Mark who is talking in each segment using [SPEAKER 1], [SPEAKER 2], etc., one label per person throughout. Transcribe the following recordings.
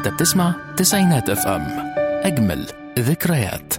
[SPEAKER 1] انت بتسمع تسعينات اف ام اجمل ذكريات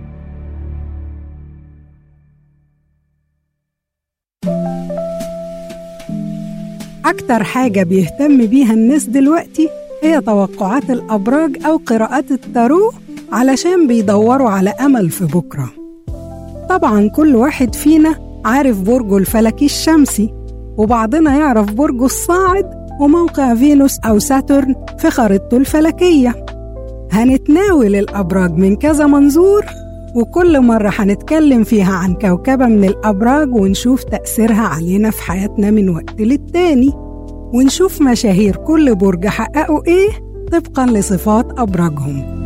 [SPEAKER 2] أكتر حاجة بيهتم بيها الناس دلوقتي هي توقعات الأبراج أو قراءات التارو علشان بيدوروا على أمل في بكرة طبعا كل واحد فينا عارف برجه الفلكي الشمسي وبعضنا يعرف برجه الصاعد وموقع فينوس أو ساترن في خريطته الفلكية هنتناول الأبراج من كذا منظور وكل مرة هنتكلم فيها عن كوكبة من الأبراج ونشوف تأثيرها علينا في حياتنا من وقت للتاني ونشوف مشاهير كل برج حققوا إيه طبقا لصفات أبراجهم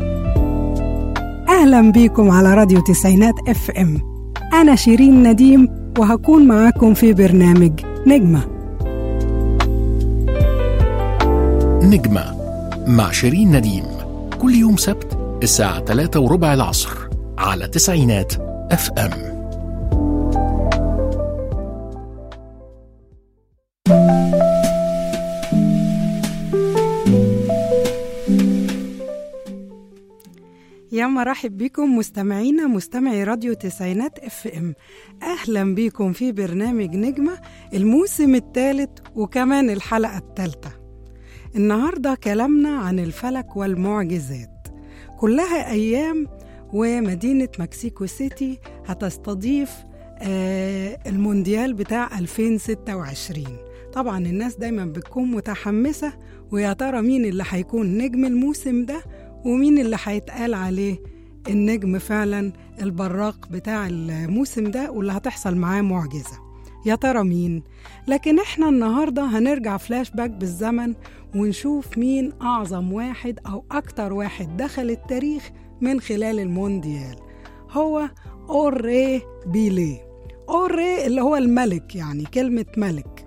[SPEAKER 2] أهلا بيكم على راديو تسعينات اف ام أنا شيرين نديم وهكون معاكم في برنامج نجمة
[SPEAKER 1] نجمة مع شيرين نديم كل يوم سبت الساعة 3 وربع العصر على تسعينات اف ام
[SPEAKER 2] يا مرحب بكم مستمعينا مستمعي راديو تسعينات اف ام اهلا بكم في برنامج نجمة الموسم الثالث وكمان الحلقة الثالثة النهاردة كلامنا عن الفلك والمعجزات كلها أيام ومدينة مكسيكو سيتي هتستضيف آه، المونديال بتاع 2026 طبعا الناس دايما بتكون متحمسة ويا ترى مين اللي هيكون نجم الموسم ده ومين اللي هيتقال عليه النجم فعلا البراق بتاع الموسم ده واللي هتحصل معاه معجزة يا ترى مين لكن احنا النهاردة هنرجع فلاش باك بالزمن ونشوف مين أعظم واحد أو أكتر واحد دخل التاريخ من خلال المونديال هو أوري بيلي أوري اللي هو الملك يعني كلمة ملك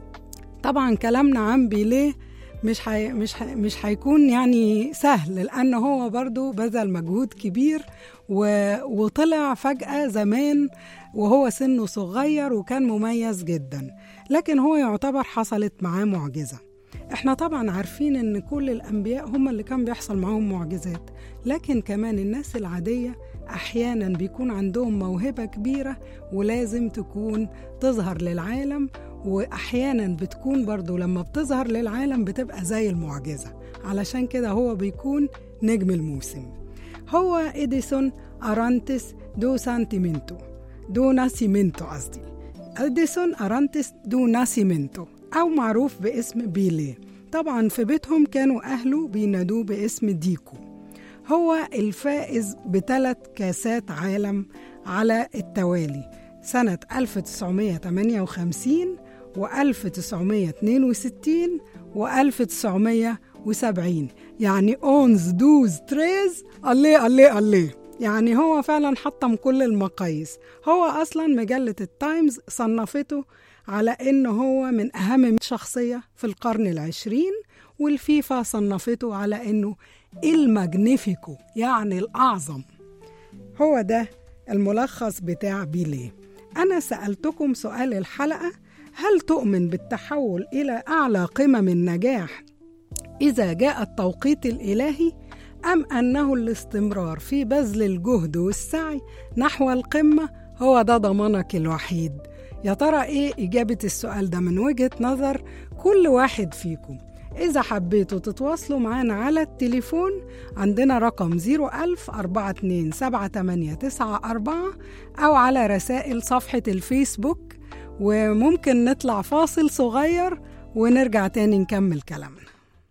[SPEAKER 2] طبعا كلامنا عن بيليه مش حي... مش حي... مش هيكون يعني سهل لان هو برضو بذل مجهود كبير و... وطلع فجأة زمان وهو سنه صغير وكان مميز جدا لكن هو يعتبر حصلت معاه معجزة احنا طبعا عارفين ان كل الانبياء هم اللي كان بيحصل معاهم معجزات لكن كمان الناس العادية احيانا بيكون عندهم موهبة كبيرة ولازم تكون تظهر للعالم واحيانا بتكون برضو لما بتظهر للعالم بتبقى زي المعجزة علشان كده هو بيكون نجم الموسم هو إديسون أرانتس دو سانتيمنتو دو ناسيمنتو قصدي إديسون أرانتس دو ناسيمنتو أو معروف باسم بيليه طبعا في بيتهم كانوا أهله بينادوه باسم ديكو هو الفائز بثلاث كاسات عالم على التوالي سنة 1958 و1962 و1970 يعني اونز دوز تريز الله الله الله يعني هو فعلا حطم كل المقاييس هو اصلا مجلة التايمز صنفته على انه هو من اهم شخصية في القرن العشرين والفيفا صنفته على انه الماجنيفيكو يعني الاعظم هو ده الملخص بتاع بيليه انا سالتكم سؤال الحلقه هل تؤمن بالتحول الى اعلى قمم النجاح اذا جاء التوقيت الالهي ام انه الاستمرار في بذل الجهد والسعي نحو القمه هو ده ضمانك الوحيد يا ترى ايه اجابه السؤال ده من وجهه نظر كل واحد فيكم إذا حبيتوا تتواصلوا معانا على التليفون عندنا رقم 01000 427 أو على رسائل صفحة الفيسبوك وممكن نطلع فاصل صغير ونرجع تاني نكمل كلامنا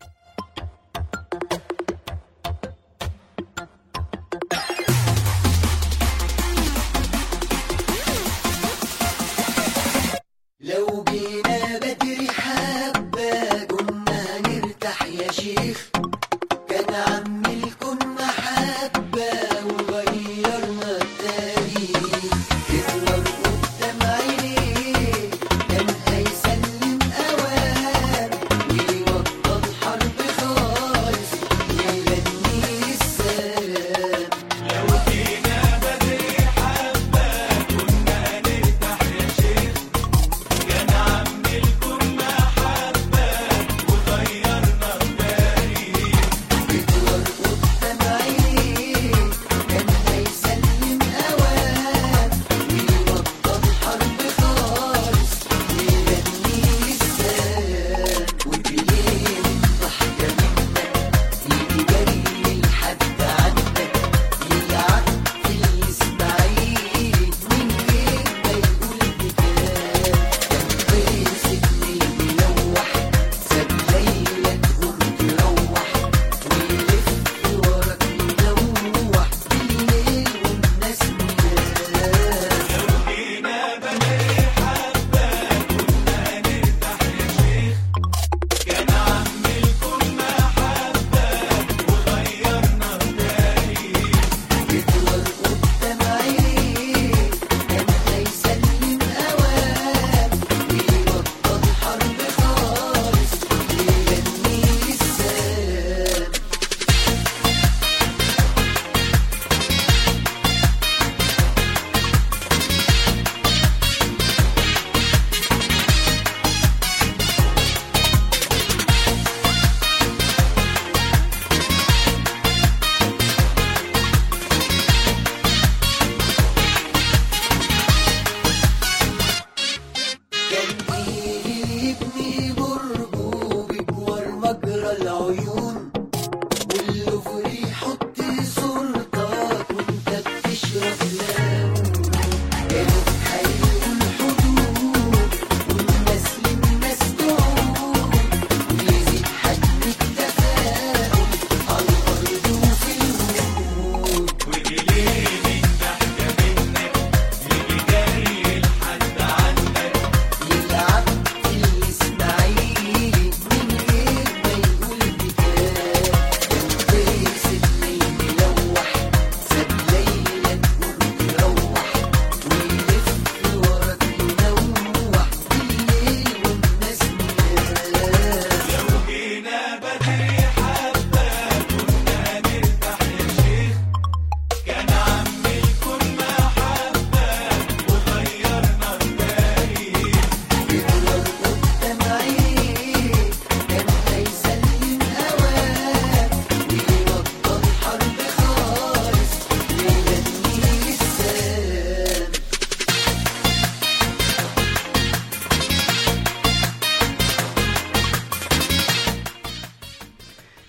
[SPEAKER 3] لو بينا بدري حبة كنا نرتاح يا شيخ كان عم الكون محبة وغيرنا التاريخ تنور قدام عينيه كان هيسلم أوام ويبطل حرب خالص ويغني السلام كان عم الكون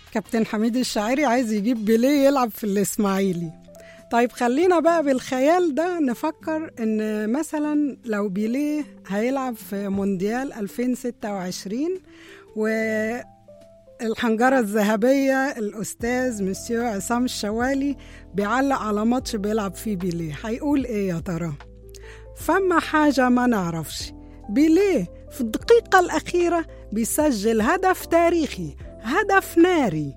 [SPEAKER 2] كابتن حميد الشاعري عايز يجيب بيليه يلعب في الإسماعيلي طيب خلينا بقى بالخيال ده نفكر ان مثلا لو بيليه هيلعب في مونديال 2026 والحنجرة الذهبية الأستاذ مسيو عصام الشوالي بيعلق على ماتش بيلعب فيه بيليه هيقول ايه يا ترى فما حاجة ما نعرفش بيليه في الدقيقة الأخيرة بيسجل هدف تاريخي هدف ناري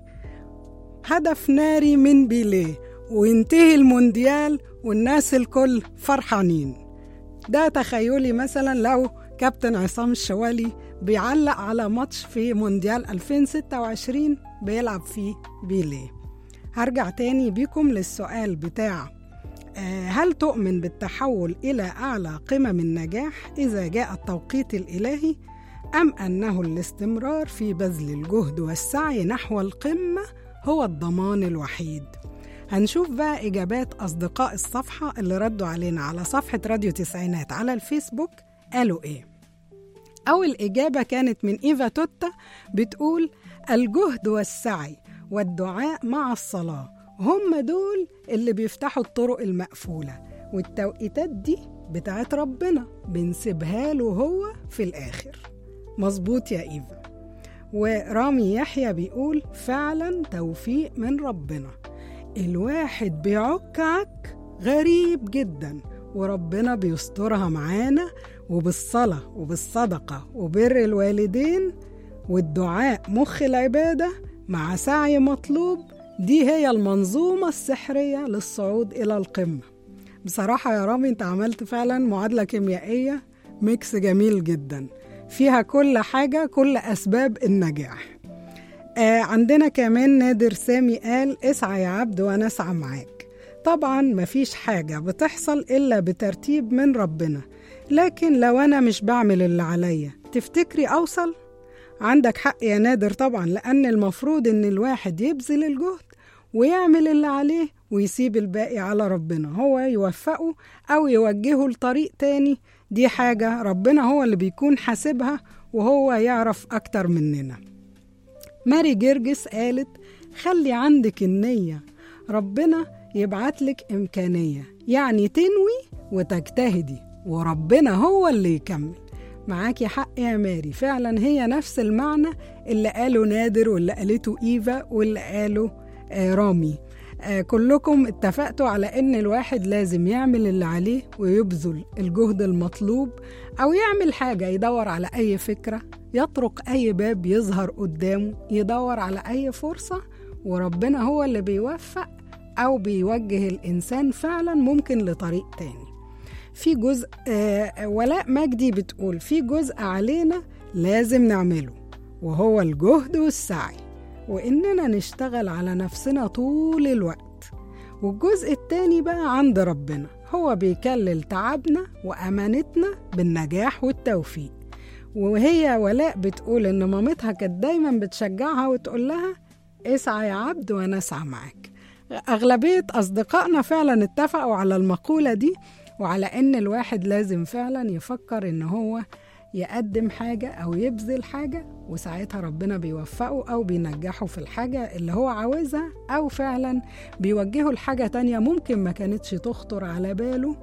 [SPEAKER 2] هدف ناري من بيليه وينتهي المونديال والناس الكل فرحانين ده تخيلي مثلا لو كابتن عصام الشوالي بيعلق على ماتش في مونديال 2026 بيلعب فيه بيليه هرجع تاني بيكم للسؤال بتاع آه، هل تؤمن بالتحول إلى أعلى قمم النجاح إذا جاء التوقيت الإلهي أم أنه الاستمرار في بذل الجهد والسعي نحو القمة هو الضمان الوحيد هنشوف بقى إجابات أصدقاء الصفحة اللي ردوا علينا على صفحة راديو تسعينات على الفيسبوك قالوا إيه أول إجابة كانت من إيفا توتا بتقول الجهد والسعي والدعاء مع الصلاة هم دول اللي بيفتحوا الطرق المقفولة والتوقيتات دي بتاعت ربنا بنسيبها له هو في الآخر مظبوط يا إيفا ورامي يحيى بيقول فعلا توفيق من ربنا الواحد بيعك عك غريب جدا وربنا بيسترها معانا وبالصلاة وبالصدقة وبر الوالدين والدعاء مخ العبادة مع سعي مطلوب دي هي المنظومة السحرية للصعود إلى القمة بصراحة يا رامي انت عملت فعلا معادلة كيميائية ميكس جميل جدا فيها كل حاجة كل أسباب النجاح آه عندنا كمان نادر سامي قال اسعى يا عبد وانا اسعى معاك طبعا مفيش حاجة بتحصل إلا بترتيب من ربنا لكن لو أنا مش بعمل اللي عليا تفتكري أوصل؟ عندك حق يا نادر طبعا لأن المفروض إن الواحد يبذل الجهد ويعمل اللي عليه ويسيب الباقي على ربنا هو يوفقه أو يوجهه لطريق تاني دي حاجة ربنا هو اللي بيكون حاسبها وهو يعرف أكتر مننا ماري جرجس قالت خلي عندك النية ربنا يبعتلك إمكانية يعني تنوي وتجتهدي وربنا هو اللي يكمل معاكي حق يا ماري فعلا هي نفس المعنى اللي قاله نادر واللي قالته إيفا واللي قاله آه رامي آه كلكم اتفقتوا على ان الواحد لازم يعمل اللي عليه ويبذل الجهد المطلوب او يعمل حاجه يدور على اي فكره يطرق اي باب يظهر قدامه يدور على اي فرصه وربنا هو اللي بيوفق او بيوجه الانسان فعلا ممكن لطريق تاني في جزء آه ولاء مجدي بتقول في جزء علينا لازم نعمله وهو الجهد والسعي وإننا نشتغل على نفسنا طول الوقت والجزء التاني بقى عند ربنا هو بيكلل تعبنا وأمانتنا بالنجاح والتوفيق وهي ولاء بتقول إن مامتها كانت دايما بتشجعها وتقول لها اسعى يا عبد وأنا أسعى معاك أغلبية أصدقائنا فعلا اتفقوا على المقولة دي وعلى إن الواحد لازم فعلا يفكر إن هو يقدم حاجة أو يبذل حاجة وساعتها ربنا بيوفقه أو بينجحه في الحاجة اللي هو عاوزها أو فعلا بيوجهه لحاجة تانية ممكن ما كانتش تخطر على باله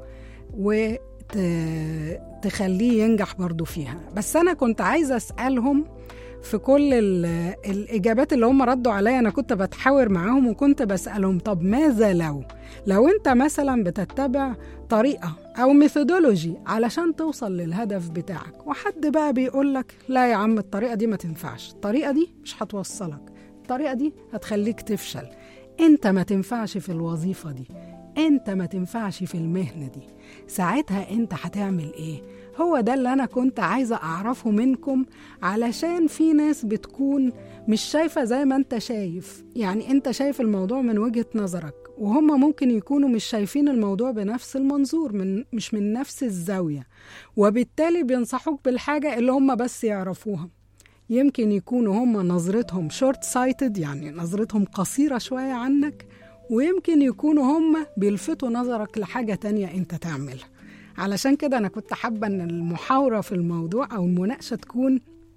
[SPEAKER 2] وتخليه ينجح برضو فيها بس أنا كنت عايزة أسألهم في كل الإجابات اللي هم ردوا عليا أنا كنت بتحاور معاهم وكنت بسألهم طب ماذا لو لو أنت مثلا بتتبع طريقة أو ميثودولوجي علشان توصل للهدف بتاعك وحد بقى بيقولك لا يا عم الطريقة دي ما تنفعش الطريقة دي مش هتوصلك الطريقة دي هتخليك تفشل أنت ما تنفعش في الوظيفة دي أنت ما تنفعش في المهنة دي ساعتها أنت هتعمل إيه؟ هو ده اللي أنا كنت عايزة أعرفه منكم علشان في ناس بتكون مش شايفة زي ما أنت شايف يعني أنت شايف الموضوع من وجهة نظرك وهم ممكن يكونوا مش شايفين الموضوع بنفس المنظور من مش من نفس الزاوية وبالتالي بينصحوك بالحاجة اللي هم بس يعرفوها يمكن يكونوا هم نظرتهم شورت سايتد يعني نظرتهم قصيرة شوية عنك ويمكن يكونوا هم بيلفتوا نظرك لحاجة تانية انت تعملها علشان كده أنا كنت حابة أن المحاورة في الموضوع أو المناقشة تكون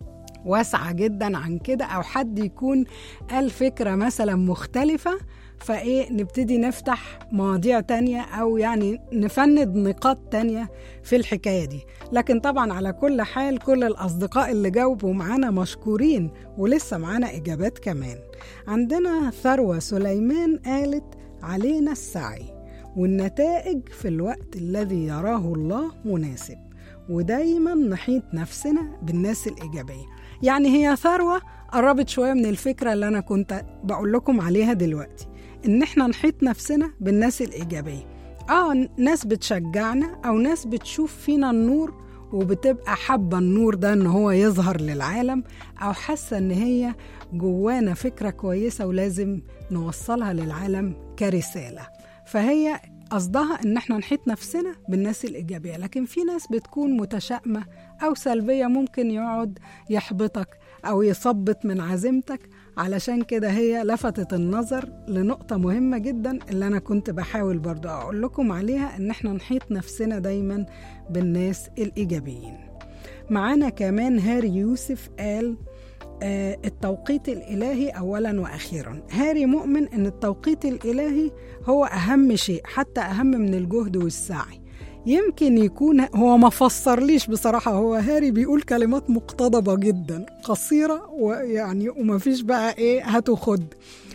[SPEAKER 2] واسعة جدا عن كده أو حد يكون قال فكرة مثلا مختلفة فإيه نبتدي نفتح مواضيع تانية أو يعني نفند نقاط تانية في الحكاية دي لكن طبعا على كل حال كل الأصدقاء اللي جاوبوا معانا مشكورين ولسه معانا إجابات كمان عندنا ثروة سليمان قالت علينا السعي والنتائج في الوقت الذي يراه الله مناسب ودايما نحيط نفسنا بالناس الإيجابية يعني هي ثروة قربت شوية من الفكرة اللي أنا كنت بقول لكم عليها دلوقتي إن إحنا نحيط نفسنا بالناس الإيجابية آه ناس بتشجعنا أو ناس بتشوف فينا النور وبتبقى حابة النور ده إن هو يظهر للعالم أو حاسة إن هي جوانا فكرة كويسة ولازم نوصلها للعالم كرسالة فهي قصدها ان احنا نحيط نفسنا بالناس الايجابيه لكن في ناس بتكون متشائمه او سلبيه ممكن يقعد يحبطك او يثبط من عزيمتك علشان كده هي لفتت النظر لنقطة مهمة جدا اللي أنا كنت بحاول برضو أقول لكم عليها إن احنا نحيط نفسنا دايما بالناس الإيجابيين معانا كمان هاري يوسف قال آه، التوقيت الإلهي أولا وأخيرا هاري مؤمن أن التوقيت الإلهي هو أهم شيء حتى أهم من الجهد والسعي يمكن يكون هو ما فسرليش بصراحة هو هاري بيقول كلمات مقتضبة جدا قصيرة ويعني وما فيش بقى إيه هاتوا خد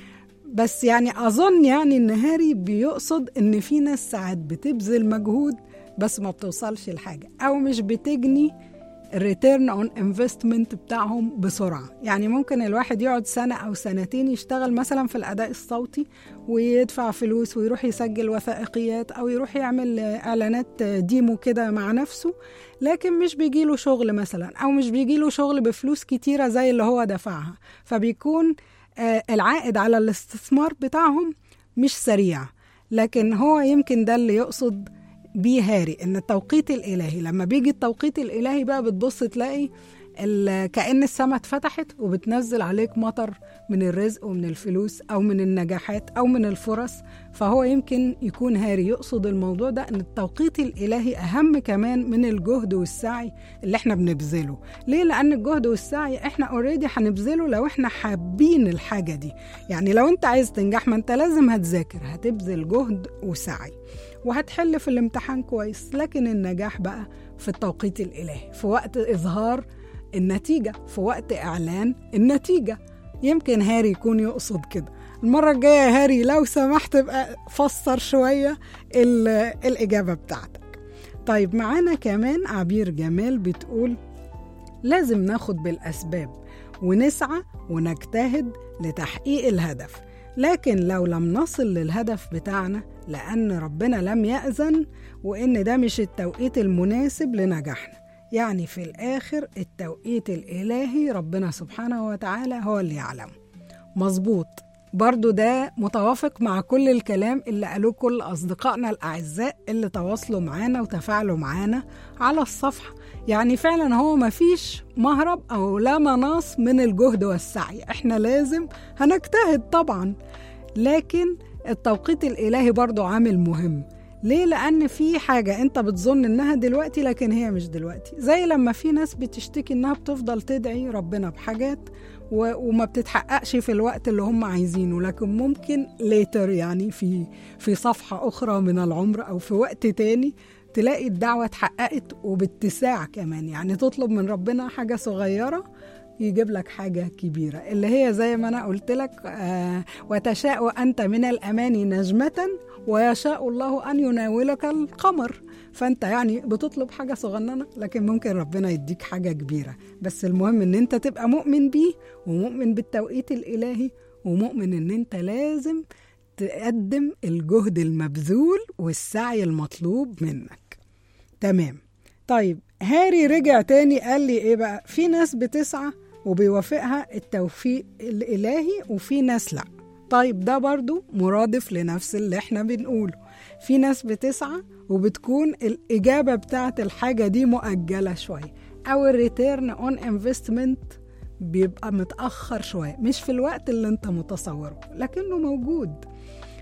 [SPEAKER 2] بس يعني أظن يعني إن هاري بيقصد إن في ناس ساعات بتبذل مجهود بس ما بتوصلش لحاجة أو مش بتجني الريتيرن اون انفستمنت بتاعهم بسرعه يعني ممكن الواحد يقعد سنه او سنتين يشتغل مثلا في الاداء الصوتي ويدفع فلوس ويروح يسجل وثائقيات او يروح يعمل اعلانات ديمو كده مع نفسه لكن مش بيجيله شغل مثلا او مش بيجيله شغل بفلوس كتيره زي اللي هو دفعها فبيكون آه، العائد على الاستثمار بتاعهم مش سريع لكن هو يمكن ده اللي يقصد بيه هاري ان التوقيت الالهي لما بيجي التوقيت الالهي بقى بتبص تلاقي ال- كأن السماء اتفتحت وبتنزل عليك مطر من الرزق ومن الفلوس أو من النجاحات أو من الفرص فهو يمكن يكون هاري يقصد الموضوع ده أن التوقيت الإلهي أهم كمان من الجهد والسعي اللي احنا بنبذله ليه؟ لأن الجهد والسعي احنا اوريدي هنبذله لو احنا حابين الحاجة دي يعني لو انت عايز تنجح ما انت لازم هتذاكر هتبذل جهد وسعي وهتحل في الامتحان كويس لكن النجاح بقى في التوقيت الإلهي في وقت إظهار النتيجة في وقت إعلان النتيجة يمكن هاري يكون يقصد كده المرة الجاية يا هاري لو سمحت بقى فسر شوية ال- الإجابة بتاعتك طيب معانا كمان عبير جمال بتقول لازم ناخد بالأسباب ونسعى ونجتهد لتحقيق الهدف لكن لو لم نصل للهدف بتاعنا لأن ربنا لم يأذن وإن ده مش التوقيت المناسب لنجاحنا يعني في الآخر التوقيت الإلهي ربنا سبحانه وتعالى هو اللي يعلم مظبوط برضو ده متوافق مع كل الكلام اللي قالوه كل أصدقائنا الأعزاء اللي تواصلوا معانا وتفاعلوا معانا على الصفحة يعني فعلا هو مفيش مهرب أو لا مناص من الجهد والسعي احنا لازم هنجتهد طبعا لكن التوقيت الإلهي برضو عامل مهم ليه؟ لأن في حاجة أنت بتظن إنها دلوقتي لكن هي مش دلوقتي زي لما في ناس بتشتكي إنها بتفضل تدعي ربنا بحاجات و... وما بتتحققش في الوقت اللي هم عايزينه لكن ممكن ليتر يعني في في صفحة أخرى من العمر أو في وقت تاني تلاقي الدعوة اتحققت وباتساع كمان يعني تطلب من ربنا حاجة صغيرة يجيب لك حاجة كبيرة اللي هي زي ما أنا قلت لك آه وتشاء أنت من الأماني نجمة ويشاء الله أن يناولك القمر فأنت يعني بتطلب حاجة صغننة لكن ممكن ربنا يديك حاجة كبيرة بس المهم أن أنت تبقى مؤمن بيه ومؤمن بالتوقيت الإلهي ومؤمن أن أنت لازم تقدم الجهد المبذول والسعي المطلوب منك تمام طيب هاري رجع تاني قال لي ايه بقى في ناس بتسعى وبيوافقها التوفيق الالهي وفي ناس لا طيب ده برضو مرادف لنفس اللي احنا بنقوله في ناس بتسعى وبتكون الإجابة بتاعت الحاجة دي مؤجلة شوية أو الريتيرن اون انفستمنت بيبقى متأخر شوية مش في الوقت اللي انت متصوره لكنه موجود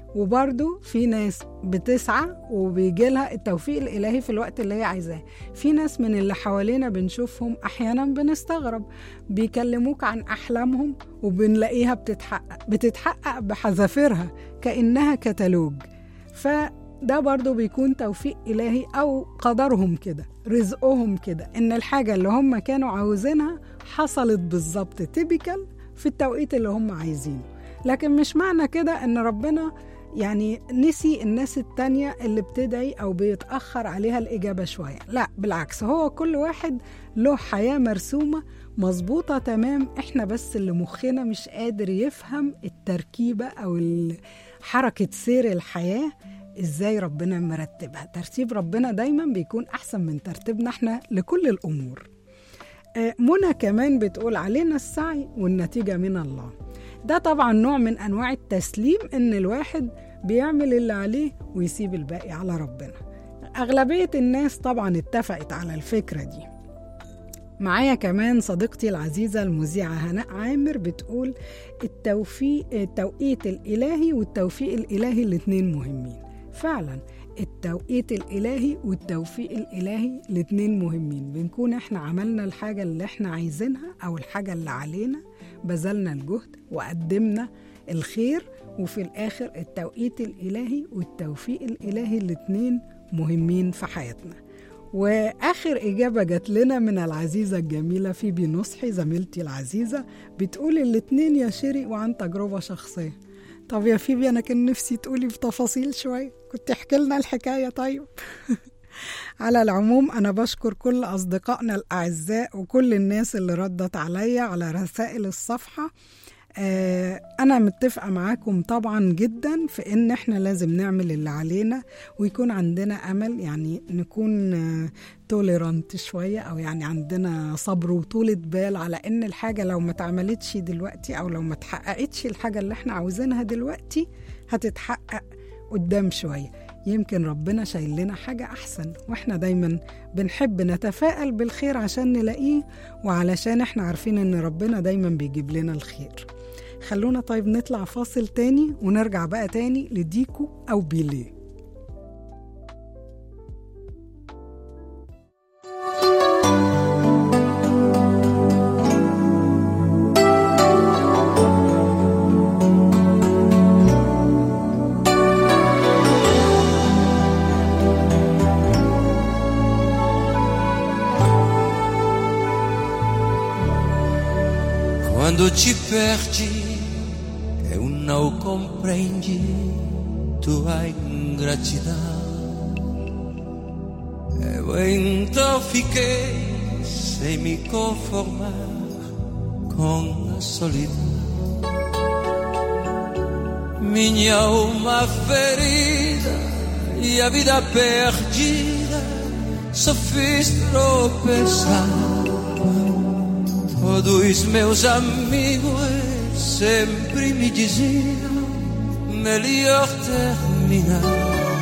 [SPEAKER 2] وبرضو في ناس بتسعى وبيجي لها التوفيق الإلهي في الوقت اللي هي عايزاه في ناس من اللي حوالينا بنشوفهم أحيانا بنستغرب بيكلموك عن أحلامهم وبنلاقيها بتتحقق بتتحقق بحذافيرها كأنها كتالوج فده برضو بيكون توفيق إلهي أو قدرهم كده رزقهم كده إن الحاجة اللي هم كانوا عاوزينها حصلت بالظبط تيبيكال في التوقيت اللي هم عايزينه لكن مش معنى كده ان ربنا يعني نسي الناس التانية اللي بتدعي أو بيتأخر عليها الإجابة شوية لا بالعكس هو كل واحد له حياة مرسومة مظبوطة تمام إحنا بس اللي مخنا مش قادر يفهم التركيبة أو حركة سير الحياة إزاي ربنا مرتبها ترتيب ربنا دايما بيكون أحسن من ترتيبنا إحنا لكل الأمور منى كمان بتقول علينا السعي والنتيجة من الله ده طبعا نوع من انواع التسليم ان الواحد بيعمل اللي عليه ويسيب الباقي على ربنا اغلبيه الناس طبعا اتفقت على الفكره دي معايا كمان صديقتي العزيزة المذيعة هناء عامر بتقول التوفيق التوقيت الإلهي والتوفيق الإلهي الاتنين مهمين فعلا التوقيت الإلهي والتوفيق الإلهي الاتنين مهمين بنكون احنا عملنا الحاجة اللي احنا عايزينها أو الحاجة اللي علينا بذلنا الجهد وقدمنا الخير وفي الآخر التوقيت الإلهي والتوفيق الإلهي الاتنين مهمين في حياتنا وآخر إجابة جات لنا من العزيزة الجميلة فيبي نصحي زميلتي العزيزة بتقول الاتنين يا شيري وعن تجربة شخصية طب يا فيبي أنا كان نفسي تقولي بتفاصيل شوية كنت احكي لنا الحكاية طيب على العموم أنا بشكر كل أصدقائنا الأعزاء وكل الناس اللي ردت عليا على رسائل الصفحة أنا متفقة معاكم طبعا جدا في إن إحنا لازم نعمل اللي علينا ويكون عندنا أمل يعني نكون توليرانت شوية أو يعني عندنا صبر وطولة بال على إن الحاجة لو ما اتعملتش دلوقتي أو لو ما اتحققتش الحاجة اللي إحنا عاوزينها دلوقتي هتتحقق قدام شوية يمكن ربنا شايل لنا حاجة أحسن وإحنا دايما بنحب نتفائل بالخير عشان نلاقيه وعلشان إحنا عارفين إن ربنا دايما بيجيب لنا الخير خلونا طيب نطلع فاصل تاني ونرجع بقى تاني لديكو أو بيليه
[SPEAKER 4] Quando ci perdi e não compreende tua ingratidão. Eu então fiquei sem me conformar com a solidão. Minha alma ferida e a vida perdida só fiz tropeçar. Todos meus amigos sempre me diziam melhor terminar.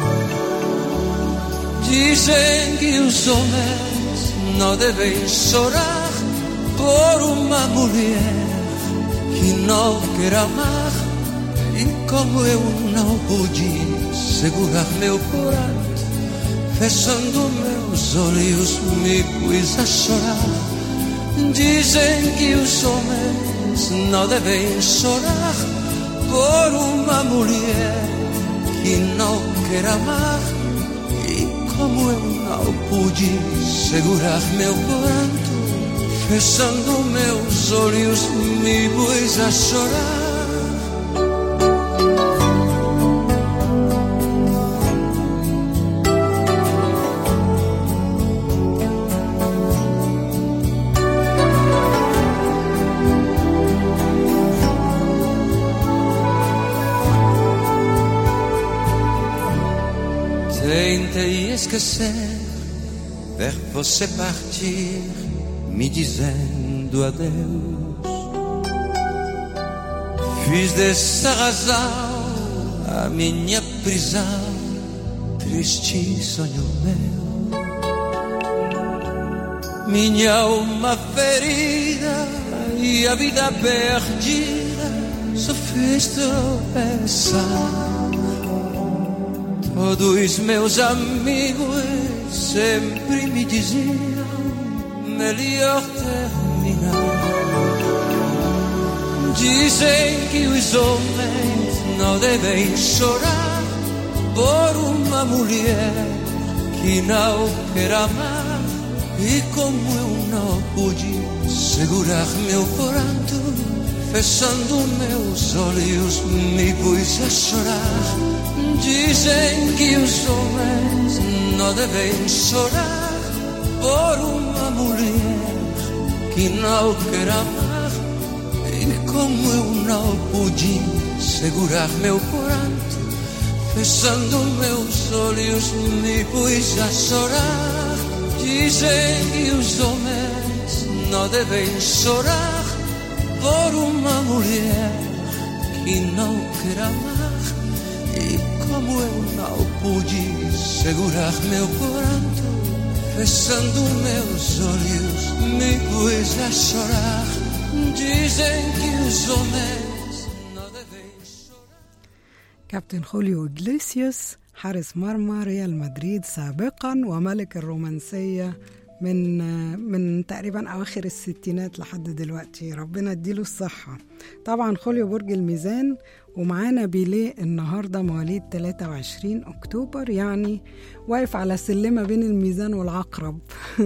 [SPEAKER 4] Dizem que os homens não devem chorar por uma mulher que não quer amar. E como eu não pude segurar meu pranto, fechando meus olhos me pus a chorar. Dizem que os homens não devem chorar por uma mulher que não quer amar. E como eu não pude segurar meu pranto, fechando meus olhos me pus a chorar. Tentei esquecer, ver você partir, me dizendo adeus. Fiz dessa razão a minha prisão, triste sonho meu. Minha alma ferida e a vida perdida só fez tropeçar. O dois meus amigos sempre me diziam melhor terminar. Dizem que os homens não devem chorar por uma mulher que não quer amar. E como eu não pude segurar meu pranto, fechando meus olhos, me pus a chorar. Dizem que os homens não devem chorar por uma mulher que não quer amar. E como eu não pude segurar meu pranto, fechando meus olhos, me pus a chorar. Dizem que os homens não devem chorar por uma mulher que não quer amar. E como eu não pude segurar meu pranto, fechando meus olhos, me pus a chorar. Dizem que os homens não devem chorar.
[SPEAKER 2] كابتن خوليو إجليسيوس حارس مرمى ريال مدريد سابقا وملك الرومانسية من من تقريبا أواخر الستينات لحد دلوقتي ربنا يديله الصحة طبعا خوليو برج الميزان ومعانا بيليه النهاردة مواليد 23 أكتوبر يعني واقف على سلمة بين الميزان والعقرب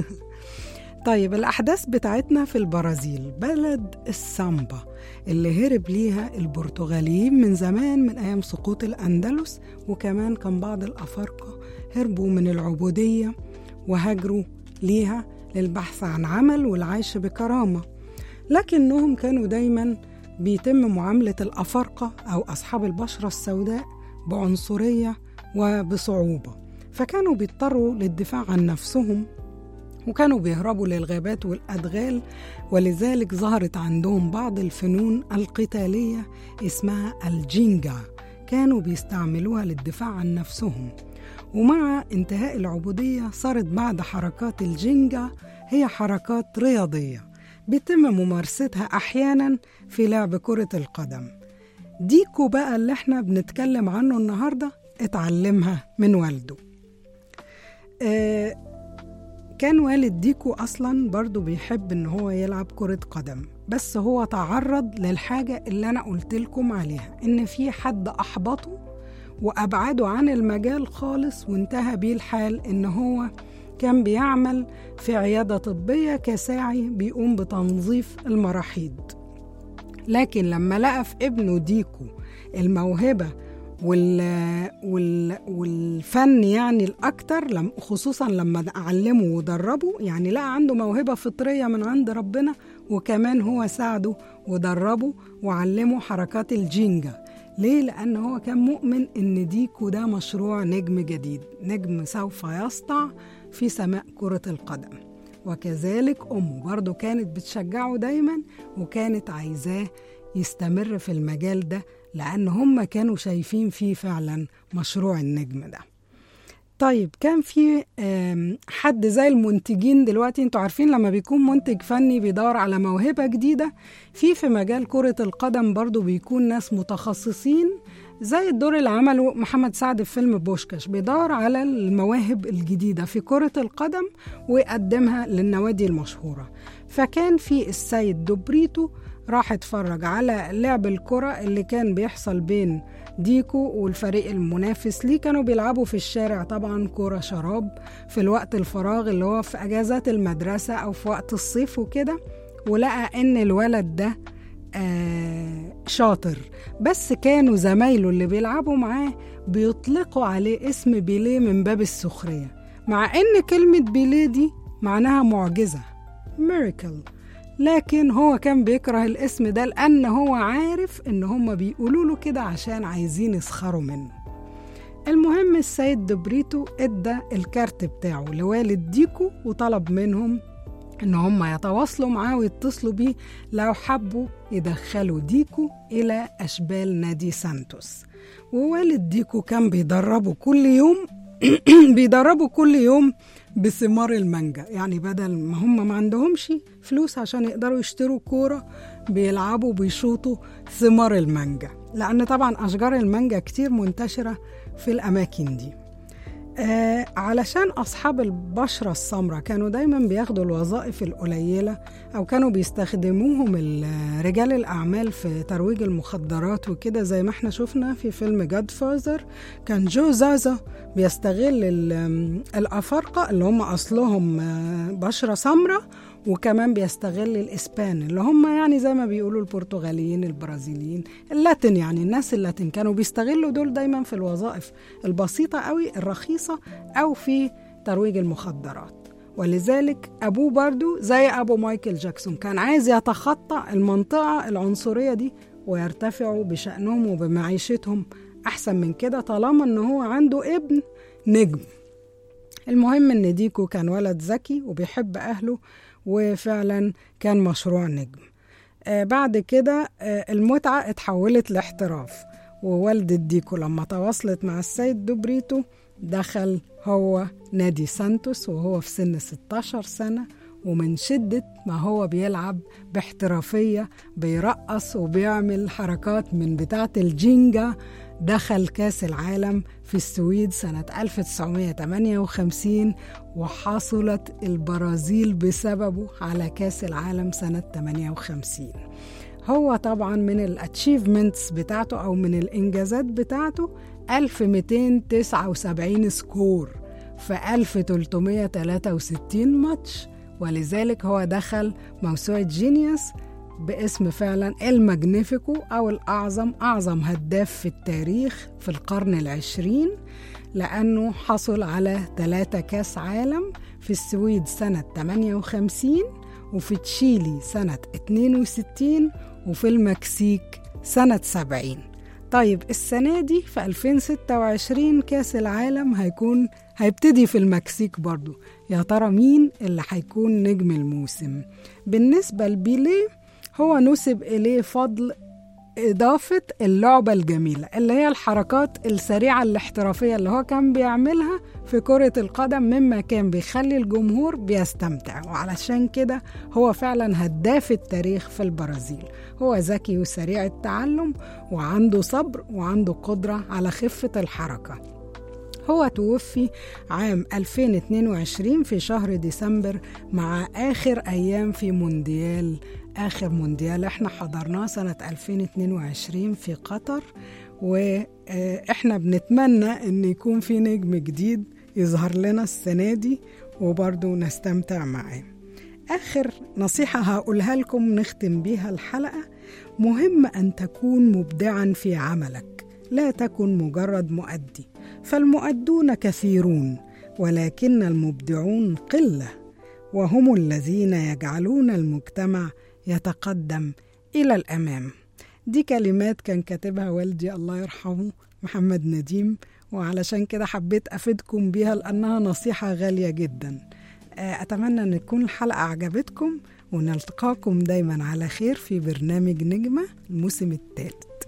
[SPEAKER 2] طيب الأحداث بتاعتنا في البرازيل بلد السامبا اللي هرب ليها البرتغاليين من زمان من أيام سقوط الأندلس وكمان كان بعض الأفارقة هربوا من العبودية وهاجروا ليها للبحث عن عمل والعيش بكرامة لكنهم كانوا دايما بيتم معاملة الأفارقة أو أصحاب البشرة السوداء بعنصرية وبصعوبة فكانوا بيضطروا للدفاع عن نفسهم وكانوا بيهربوا للغابات والأدغال ولذلك ظهرت عندهم بعض الفنون القتالية اسمها الجينجا كانوا بيستعملوها للدفاع عن نفسهم ومع انتهاء العبودية صارت بعد حركات الجينجا هي حركات رياضية بيتم ممارستها أحيانا في لعب كرة القدم ديكو بقى اللي احنا بنتكلم عنه النهاردة اتعلمها من والده آه كان والد ديكو أصلا برضو بيحب إن هو يلعب كرة قدم بس هو تعرض للحاجة اللي أنا قلت لكم عليها إن في حد أحبطه وأبعده عن المجال خالص وانتهى بيه الحال إن هو كان بيعمل في عيادة طبية كساعي بيقوم بتنظيف المراحيض لكن لما لقى في ابنه ديكو الموهبة وال... وال... والفن يعني الأكتر لم... خصوصا لما علمه ودربه يعني لقى عنده موهبة فطرية من عند ربنا وكمان هو ساعده ودربه وعلمه حركات الجينجا ليه؟ لأن هو كان مؤمن إن ديكو ده مشروع نجم جديد نجم سوف يسطع في سماء كرة القدم وكذلك أمه برضه كانت بتشجعه دايما وكانت عايزاه يستمر في المجال ده لأن هم كانوا شايفين فيه فعلا مشروع النجم ده طيب كان في حد زي المنتجين دلوقتي انتوا عارفين لما بيكون منتج فني بيدور على موهبة جديدة في في مجال كرة القدم برضو بيكون ناس متخصصين زي الدور اللي عمله محمد سعد في فيلم بوشكاش بيدور على المواهب الجديدة في كرة القدم ويقدمها للنوادي المشهورة فكان في السيد دوبريتو راح اتفرج على لعب الكرة اللي كان بيحصل بين ديكو والفريق المنافس ليه كانوا بيلعبوا في الشارع طبعا كرة شراب في الوقت الفراغ اللي هو في أجازات المدرسة أو في وقت الصيف وكده ولقى إن الولد ده آه شاطر بس كانوا زمايله اللي بيلعبوا معاه بيطلقوا عليه اسم بيليه من باب السخرية مع إن كلمة بيليه دي معناها معجزة ميراكل لكن هو كان بيكره الاسم ده لأن هو عارف إن هما بيقولوا له كده عشان عايزين يسخروا منه المهم السيد دبريتو ادى الكارت بتاعه لوالد ديكو وطلب منهم ان هم يتواصلوا معاه ويتصلوا بيه لو حبوا يدخلوا ديكو الى اشبال نادي سانتوس ووالد ديكو كان بيدربه كل يوم بيدربوا كل يوم بثمار المانجا يعني بدل ما هم ما عندهمش فلوس عشان يقدروا يشتروا كورة بيلعبوا بيشوطوا ثمار المانجا لأن طبعا أشجار المانجا كتير منتشرة في الأماكن دي آه علشان أصحاب البشرة السمراء كانوا دايما بياخدوا الوظائف القليلة أو كانوا بيستخدموهم ال- رجال الأعمال في ترويج المخدرات وكده زي ما احنا شفنا في فيلم جاد فازر كان جو زازا بيستغل ال- الأفارقة اللي هم أصلهم آه، بشرة سمراء وكمان بيستغل الإسبان اللي هم يعني زي ما بيقولوا البرتغاليين البرازيليين اللاتين يعني الناس اللاتين كانوا بيستغلوا دول دايما في الوظائف البسيطة قوي الرخيصة أو في ترويج المخدرات ولذلك أبوه برضو زي أبو مايكل جاكسون كان عايز يتخطى المنطقة العنصرية دي ويرتفعوا بشأنهم وبمعيشتهم أحسن من كده طالما إن هو عنده ابن نجم المهم إن ديكو كان ولد ذكي وبيحب أهله وفعلا كان مشروع نجم آه بعد كده آه المتعة اتحولت لاحتراف ووالدة ديكو لما تواصلت مع السيد دوبريتو دخل هو نادي سانتوس وهو في سن 16 سنة ومن شدة ما هو بيلعب باحترافية بيرقص وبيعمل حركات من بتاعة الجينجا دخل كاس العالم في السويد سنة 1958 وحصلت البرازيل بسببه على كاس العالم سنة 58 هو طبعا من الاتشيفمنتس بتاعته او من الانجازات بتاعته 1279 سكور في 1363 ماتش ولذلك هو دخل موسوعة جينيوس باسم فعلا الماجنيفيكو أو الأعظم أعظم هداف في التاريخ في القرن العشرين لأنه حصل على ثلاثة كاس عالم في السويد سنة 58 وفي تشيلي سنة 62 وفي المكسيك سنة 70 طيب السنة دي في 2026 كاس العالم هيكون هيبتدي في المكسيك برضو يا ترى مين اللي هيكون نجم الموسم بالنسبة لبيليه هو نسب إليه فضل إضافة اللعبة الجميلة اللي هي الحركات السريعة الاحترافية اللي هو كان بيعملها في كرة القدم مما كان بيخلي الجمهور بيستمتع وعلشان كده هو فعلا هداف التاريخ في البرازيل هو ذكي وسريع التعلم وعنده صبر وعنده قدرة على خفة الحركة هو توفي عام 2022 في شهر ديسمبر مع آخر أيام في مونديال آخر مونديال احنا حضرناه سنة 2022 في قطر وإحنا بنتمنى أن يكون في نجم جديد يظهر لنا السنة دي وبرضه نستمتع معاه آخر نصيحة هقولها لكم نختم بيها الحلقة مهم أن تكون مبدعا في عملك لا تكن مجرد مؤدي فالمؤدون كثيرون ولكن المبدعون قله وهم الذين يجعلون المجتمع يتقدم الى الامام دي كلمات كان كاتبها والدي الله يرحمه محمد نديم وعلشان كده حبيت افيدكم بيها لانها نصيحه غاليه جدا اتمنى ان تكون الحلقه عجبتكم ونلتقاكم دايما على خير في برنامج نجمه الموسم الثالث